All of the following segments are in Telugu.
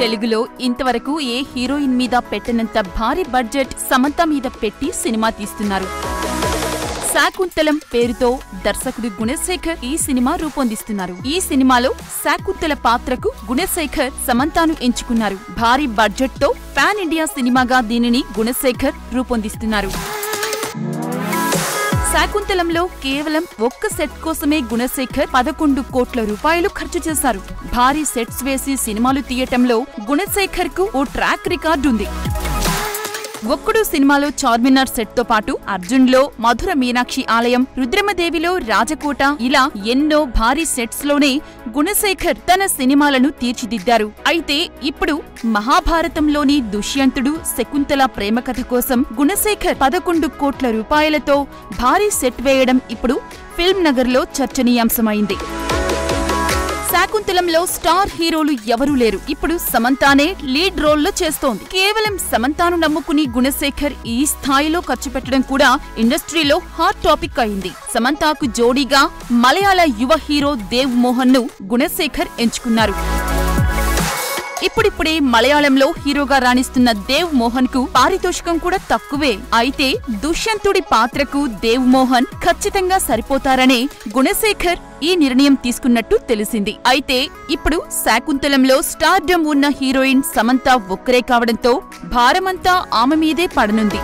తెలుగులో ఇంతవరకు ఏ హీరోయిన్ మీద పెట్టినంత భారీ బడ్జెట్ సమంత మీద పెట్టి సినిమా తీస్తున్నారు శాకుంతలం పేరుతో దర్శకుడు గుణశేఖర్ ఈ సినిమా రూపొందిస్తున్నారు ఈ సినిమాలో శాకుంతల పాత్రకు గుణశేఖర్ సమంతాను ఎంచుకున్నారు భారీ బడ్జెట్ తో పాన్ ఇండియా సినిమాగా దీనిని గుణశేఖర్ రూపొందిస్తున్నారు శాకుంతలంలో కేవలం ఒక్క సెట్ కోసమే గుణశేఖర్ పదకొండు కోట్ల రూపాయలు ఖర్చు చేశారు భారీ సెట్స్ వేసి సినిమాలు తీయటంలో గుణశేఖర్ కు ఓ ట్రాక్ రికార్డు ఉంది ఒక్కడు సినిమాలో చార్మినార్ సెట్ తో పాటు అర్జున్ లో మధుర మీనాక్షి ఆలయం రుద్రమదేవిలో రాజకోట ఇలా ఎన్నో భారీ సెట్స్ లోనే గుణశేఖర్ తన సినిమాలను తీర్చిదిద్దారు అయితే ఇప్పుడు మహాభారతంలోని దుష్యంతుడు శకుంతల ప్రేమ కథ కోసం గుణశేఖర్ పదకొండు కోట్ల రూపాయలతో భారీ సెట్ వేయడం ఇప్పుడు ఫిల్మ్ నగర్ లో చర్చనీయాంశమైంది శాకుంతలంలో స్టార్ హీరోలు ఎవరూ లేరు ఇప్పుడు సమంతానే లీడ్ రోల్లో చేస్తోంది కేవలం సమంతాను నమ్ముకుని గుణశేఖర్ ఈ స్థాయిలో ఖర్చు పెట్టడం కూడా ఇండస్ట్రీలో హాట్ టాపిక్ అయింది సమంతాకు జోడీగా మలయాళ యువ హీరో దేవ్ మోహన్ ను గుణశేఖర్ ఎంచుకున్నారు ఇప్పుడిప్పుడే మలయాళంలో హీరోగా రాణిస్తున్న దేవ్ మోహన్ కు పారితోషికం కూడా తక్కువే అయితే దుష్యంతుడి పాత్రకు దేవ్ మోహన్ ఖచ్చితంగా సరిపోతారనే గుణశేఖర్ ఈ నిర్ణయం తీసుకున్నట్టు తెలిసింది అయితే ఇప్పుడు శాకుంతలంలో స్టార్డమ్ ఉన్న హీరోయిన్ సమంత ఒక్కరే కావడంతో భారమంతా ఆమె మీదే పడనుంది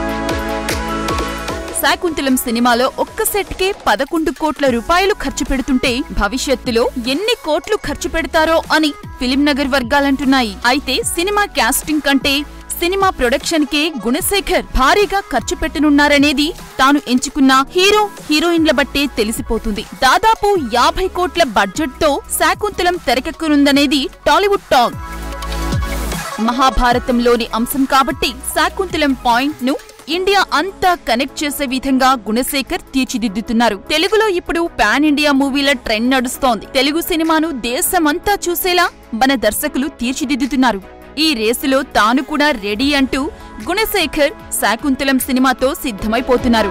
శాకుంతలం సినిమాలో ఒక్క సెట్ కే పదకొండు కోట్ల రూపాయలు ఖర్చు పెడుతుంటే భవిష్యత్తులో ఎన్ని కోట్లు ఖర్చు పెడతారో అని ఫిలిం నగర్ వర్గాలంటున్నాయి అయితే సినిమా కాస్టింగ్ కంటే సినిమా ప్రొడక్షన్ కే గుణశేఖర్ భారీగా ఖర్చు పెట్టనున్నారనేది తాను ఎంచుకున్న హీరో హీరోయిన్ల బట్టే తెలిసిపోతుంది దాదాపు యాభై కోట్ల బడ్జెట్ తో శాకుంతలం తెరకెక్కనుందనేది టాలీవుడ్ టాక్ మహాభారతంలోని అంశం కాబట్టి శాకుంతలం పాయింట్ ను ఇండియా అంతా కనెక్ట్ చేసే విధంగా గుణశేఖర్ తీర్చిదిద్దుతున్నారు తెలుగులో ఇప్పుడు పాన్ ఇండియా మూవీల ట్రెండ్ నడుస్తోంది తెలుగు సినిమాను దేశమంతా చూసేలా మన దర్శకులు తీర్చిదిద్దుతున్నారు ఈ రేసులో తాను కూడా రెడీ అంటూ గుణశేఖర్ శాకుంతలం సినిమాతో సిద్ధమైపోతున్నారు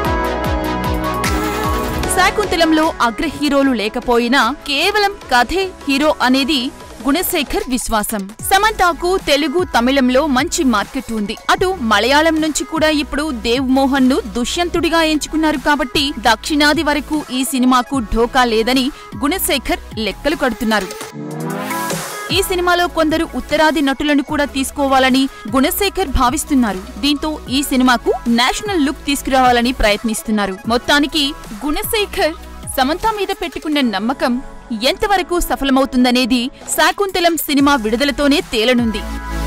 శాకుంతలంలో అగ్ర హీరోలు లేకపోయినా కేవలం కథే హీరో అనేది గుణశేఖర్ విశ్వాసం సమంతాకు తెలుగు తమిళంలో మంచి మార్కెట్ ఉంది అటు మలయాళం నుంచి కూడా ఇప్పుడు దేవ్ మోహన్ ను దుష్యంతుడిగా ఎంచుకున్నారు కాబట్టి దక్షిణాది వరకు ఈ సినిమాకు ఢోకా లేదని గుణశేఖర్ లెక్కలు కడుతున్నారు ఈ సినిమాలో కొందరు ఉత్తరాది నటులను కూడా తీసుకోవాలని గుణశేఖర్ భావిస్తున్నారు దీంతో ఈ సినిమాకు నేషనల్ లుక్ తీసుకురావాలని ప్రయత్నిస్తున్నారు మొత్తానికి గుణశేఖర్ సమంత మీద పెట్టుకున్న నమ్మకం ఎంతవరకు సఫలమవుతుందనేది శాకుంతలం సినిమా విడుదలతోనే తేలనుంది